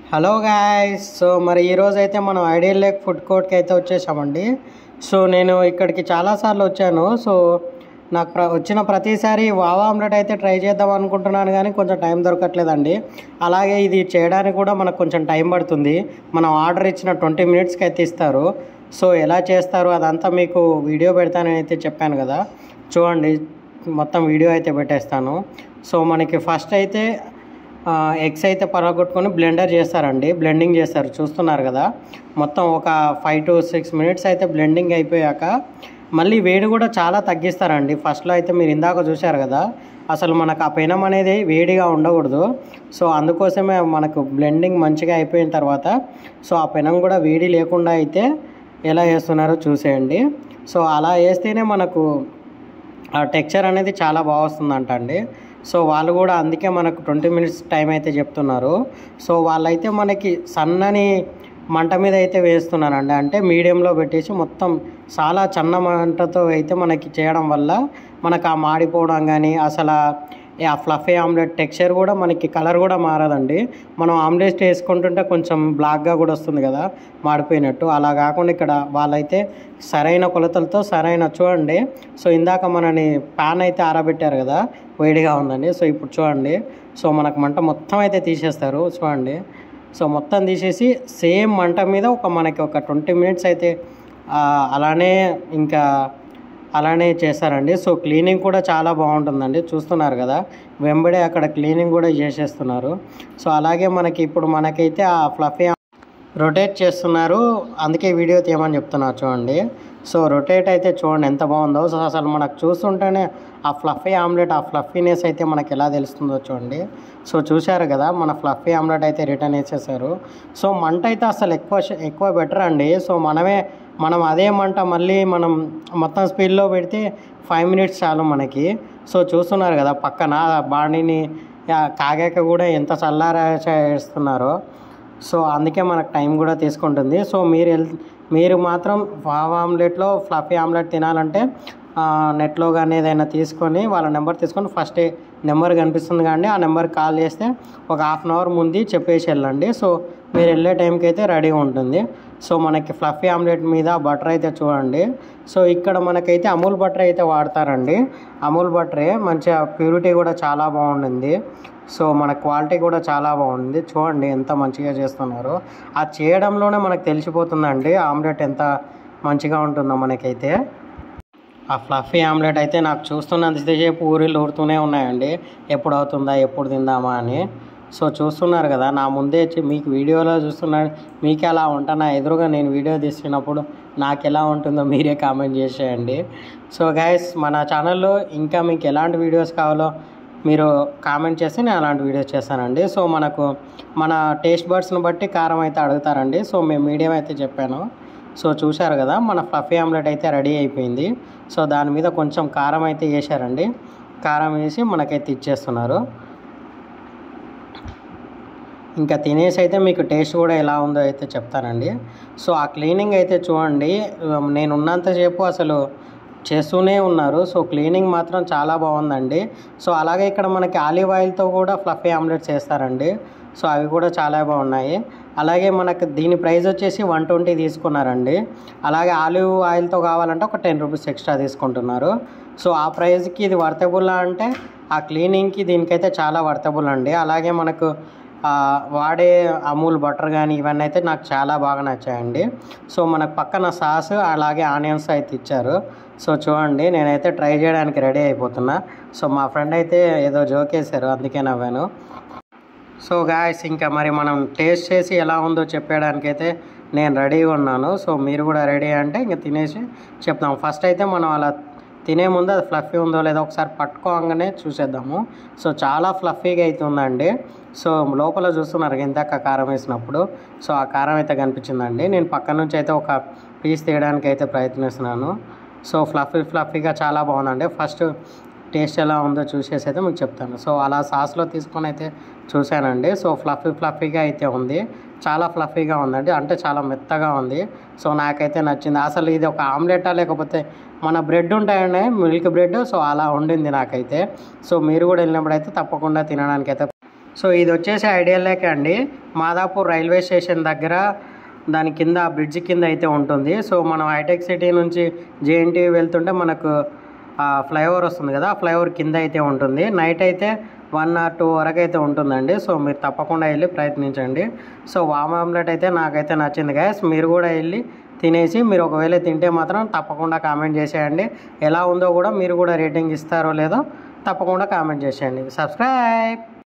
hello guys so మరి ఈరోజు అయితే మనం ఐడియల్ లేక్ ఫుడ్ కోర్ట్కి అయితే వచ్చేసామండి సో నేను ఇక్కడికి చాలాసార్లు వచ్చాను సో నాకు ప్ర- వచ్చిన ప్రతిసారి వావా ఆమ్లెట్ అయితే ట్రై చేద్దాం అనుకుంటున్నాను కానీ కొంచెం టైం దొరకట్లేదండి అలాగే ఇది చేయడానికి కూడా మనకు కొంచెం టైం పడుతుంది మనం ఆర్డర్ ఇచ్చిన ట్వంటీ మినిట్స్కి అయితే ఇస్తారు సో ఎలా చేస్తారు అదంతా మీకు వీడియో పెడతానని అయితే చెప్పాను కదా చూడండి మొత్తం వీడియో అయితే పెట్టేస్తాను సో మనకి ఫస్ట్ అయితే ఎగ్స్ అయితే పరగొట్టుకొని బ్లెండర్ చేస్తారండి బ్లెండింగ్ చేస్తారు చూస్తున్నారు కదా మొత్తం ఒక ఫైవ్ టు సిక్స్ మినిట్స్ అయితే బ్లెండింగ్ అయిపోయాక మళ్ళీ వేడి కూడా చాలా తగ్గిస్తారండి ఫస్ట్లో అయితే మీరు ఇందాక చూశారు కదా అసలు మనకు ఆ పెనం అనేది వేడిగా ఉండకూడదు సో అందుకోసమే మనకు బ్లెండింగ్ మంచిగా అయిపోయిన తర్వాత సో ఆ పెనం కూడా వేడి లేకుండా అయితే ఎలా చేస్తున్నారో చూసేయండి సో అలా వేస్తేనే మనకు ఆ టెక్చర్ అనేది చాలా బాగా వస్తుందంట అండి సో వాళ్ళు కూడా అందుకే మనకు ట్వంటీ మినిట్స్ టైం అయితే చెప్తున్నారు సో వాళ్ళైతే మనకి సన్నని మంట మీద అయితే వేస్తున్నారండి అంటే మీడియంలో పెట్టేసి మొత్తం చాలా చన్న మంటతో అయితే మనకి చేయడం వల్ల మనకు ఆ మాడిపోవడం కానీ అసలు ఆ ఫ్లఫీ ఆమ్లెట్ టెక్స్చర్ కూడా మనకి కలర్ కూడా మారదండి మనం ఆమ్లెట్ వేసుకుంటుంటే కొంచెం బ్లాక్గా కూడా వస్తుంది కదా మాడిపోయినట్టు అలా కాకుండా ఇక్కడ వాళ్ళైతే సరైన కొలతలతో సరైన చూడండి సో ఇందాక మనని ప్యాన్ అయితే ఆరబెట్టారు కదా వేడిగా ఉందండి సో ఇప్పుడు చూడండి సో మనకు మంట మొత్తం అయితే తీసేస్తారు చూడండి సో మొత్తం తీసేసి సేమ్ మంట మీద ఒక మనకి ఒక ట్వంటీ మినిట్స్ అయితే ఆ, అలానే ఇంకా అలానే చేస్తారండి సో క్లీనింగ్ కూడా చాలా బాగుంటుందండి చూస్తున్నారు కదా వెంబడే అక్కడ క్లీనింగ్ కూడా చేసేస్తున్నారు సో అలాగే మనకి ఇప్పుడు మనకైతే ఆ ఫ్లఫీ రొటేట్ చేస్తున్నారు అందుకే వీడియో తీయమని చెప్తున్నారు చూడండి సో రొటేట్ అయితే చూడండి ఎంత బాగుందో సో అసలు మనకు చూస్తుంటేనే ఆ ఫ్లఫీ ఆమ్లెట్ ఆ ఫ్లఫీనెస్ అయితే మనకి ఎలా తెలుస్తుందో చూడండి సో చూశారు కదా మన ఫ్లఫీ ఆమ్లెట్ అయితే రిటర్న్ వేసేసారు సో మంట అయితే అసలు ఎక్కువ శ- ఎక్కువ బెటర్ అండి సో మనమే మనం అదే మంట మళ్ళీ మనం మొత్తం స్పీడ్లో పెడితే ఫైవ్ మినిట్స్ చాలు మనకి సో చూస్తున్నారు కదా పక్కన బాడీని కాగాక కూడా ఎంత చల్లారా చేస్తున్నారో సో అందుకే మనకు టైం కూడా తీసుకుంటుంది సో మీరు వెళ్ మీరు మాత్రం వావ్ ఆమ్లెట్లో ఫ్లఫీ ఆమ్లెట్ తినాలంటే ఆ, నెట్లో కానీ ఏదైనా తీసుకొని వాళ్ళ నెంబర్ తీసుకొని ఫస్ట్ నెంబర్ కనిపిస్తుంది కానీ ఆ నెంబర్కి కాల్ చేస్తే ఒక హాఫ్ అన్ అవర్ ముందు చెప్పేసి వెళ్ళండి సో మీరు వెళ్ళే టైంకి అయితే రెడీగా ఉంటుంది సో మనకి ఫ్లఫీ ఆమ్లెట్ మీద బటర్ అయితే చూడండి సో ఇక్కడ మనకైతే అమూల్ బటర్ అయితే వాడతారండి అమూల్ బటరే మంచిగా ప్యూరిటీ కూడా చాలా బాగుంటుంది సో మన క్వాలిటీ కూడా చాలా బాగుంది చూడండి ఎంత మంచిగా చేస్తున్నారు ఆ చేయడంలోనే మనకు తెలిసిపోతుందండి ఆమ్లెట్ ఎంత మంచిగా ఉంటుందో మనకైతే ఆ ఫ్లఫీ ఆమ్లెట్ అయితే నాకు చూస్తున్నంతసేపు ఊరిలో ఊరుతూనే ఉన్నాయండి ఎప్పుడు అవుతుందా ఎప్పుడు తిందామా అని సో చూస్తున్నారు కదా నా ముందే వచ్చి మీకు వీడియోలో చూస్తున్నాడు మీకు ఎలా ఉంటా నా ఎదురుగా నేను వీడియో తీస్తున్నప్పుడు నాకు ఎలా ఉంటుందో మీరే కామెంట్ చేసేయండి సో గైస్ మన ఛానల్లో ఇంకా మీకు ఎలాంటి వీడియోస్ కావాలో మీరు కామెంట్ చేస్తే నేను అలాంటి వీడియోస్ చేస్తానండి సో మనకు మన టేస్ట్ బర్డ్స్ని బట్టి కారం అయితే అడుగుతారండి సో మేము మీడియం అయితే చెప్పాను సో చూశారు కదా మన ఫ్లఫీ ఆమ్లెట్ అయితే రెడీ అయిపోయింది సో దాని మీద కొంచెం కారం అయితే వేసారండి కారం వేసి మనకైతే ఇచ్చేస్తున్నారు ఇంకా తినేసి అయితే మీకు టేస్ట్ కూడా ఎలా ఉందో అయితే చెప్తానండి సో ఆ క్లీనింగ్ అయితే చూడండి ఉమ్, నేను ఉన్నంతసేపు అసలు చేస్తూనే ఉన్నారు సో క్లీనింగ్ మాత్రం చాలా బాగుందండి సో అలాగే ఇక్కడ మనకి ఆలివ్ ఆయిల్తో కూడా ఫ్లఫీ ఆమ్లెట్స్ వేస్తారండి సో అవి కూడా చాలా బాగున్నాయి అలాగే మనకు దీని ప్రైస్ వచ్చేసి వన్ ట్వంటీ తీసుకున్నారండి అలాగే ఆలివ్ ఆయిల్తో కావాలంటే ఒక టెన్ రూపీస్ ఎక్స్ట్రా తీసుకుంటున్నారు సో ఆ ప్రైస్కి ఇది వర్తబుల్ అంటే ఆ క్లీనింగ్కి దీనికైతే చాలా వర్తబుల్ అండి అలాగే మనకు ఆ, వాడే అమూల్ బటర్ కానీ ఇవన్నీ అయితే నాకు చాలా బాగా నచ్చాయండి సో మనకు పక్కన సాస్ అలాగే ఆనియన్స్ అయితే ఇచ్చారు సో చూడండి నేనైతే ట్రై చేయడానికి రెడీ అయిపోతున్నా సో మా ఫ్రెండ్ అయితే ఏదో జోక్ వేశారు అందుకే నవ్వాను సో గాయస్ ఇంకా మరి మనం టేస్ట్ చేసి ఎలా ఉందో చెప్పడానికైతే నేను రెడీగా ఉన్నాను సో మీరు కూడా రెడీ అంటే ఇంకా తినేసి చెప్తాం ఫస్ట్ అయితే మనం అలా తినే ముందు అది ఫ్లఫీ ఉందో లేదో ఒకసారి పట్టుకోగానే చూసేద్దాము సో చాలా ఫ్లఫీగా అయితే ఉందండి సో లోపల చూస్తున్నారు ఇందాక కారం వేసినప్పుడు సో ఆ కారం అయితే కనిపించిందండి నేను పక్క నుంచి అయితే ఒక పీస్ తీయడానికి అయితే ప్రయత్నిస్తున్నాను సో ఫ్లఫీ ఫ్లఫీగా చాలా బాగుందండి ఫస్ట్ టేస్ట్ ఎలా ఉందో చూసేసి అయితే మీకు చెప్తాను సో అలా సాస్లో తీసుకొని అయితే చూశానండి సో ఫ్లఫీ ఫ్లఫీగా అయితే ఉంది చాలా ఫ్లఫీగా ఉందండి అంటే చాలా మెత్తగా ఉంది సో నాకైతే నచ్చింది అసలు ఇది ఒక ఆమ్లెటా లేకపోతే మన బ్రెడ్ ఉంటాయండి మిల్క్ బ్రెడ్ సో అలా ఉండింది నాకైతే సో మీరు కూడా వెళ్ళినప్పుడు అయితే తప్పకుండా తినడానికి అయితే సో ఇది వచ్చేసి ఐడియల్ లేక అండి మాదాపూర్ రైల్వే స్టేషన్ దగ్గర దాని కింద ఆ బ్రిడ్జ్ కింద అయితే ఉంటుంది సో మనం హైటెక్ సిటీ నుంచి జేఎన్టీవీ వెళ్తుంటే మనకు ఆ ఫ్లైఓవర్ వస్తుంది కదా ఆ ఫ్లైఓవర్ కింద అయితే ఉంటుంది నైట్ అయితే వన్ ఆర్ టూ వరకు అయితే ఉంటుందండి సో మీరు తప్పకుండా వెళ్ళి ప్రయత్నించండి సో వామ్ ఆమ్లెట్ అయితే నాకైతే నచ్చింది గ్యాస్ మీరు కూడా వెళ్ళి తినేసి మీరు ఒకవేళ తింటే మాత్రం తప్పకుండా కామెంట్ చేసేయండి ఎలా ఉందో కూడా మీరు కూడా రేటింగ్ ఇస్తారో లేదో తప్పకుండా కామెంట్ చేసేయండి సబ్స్క్రైబ్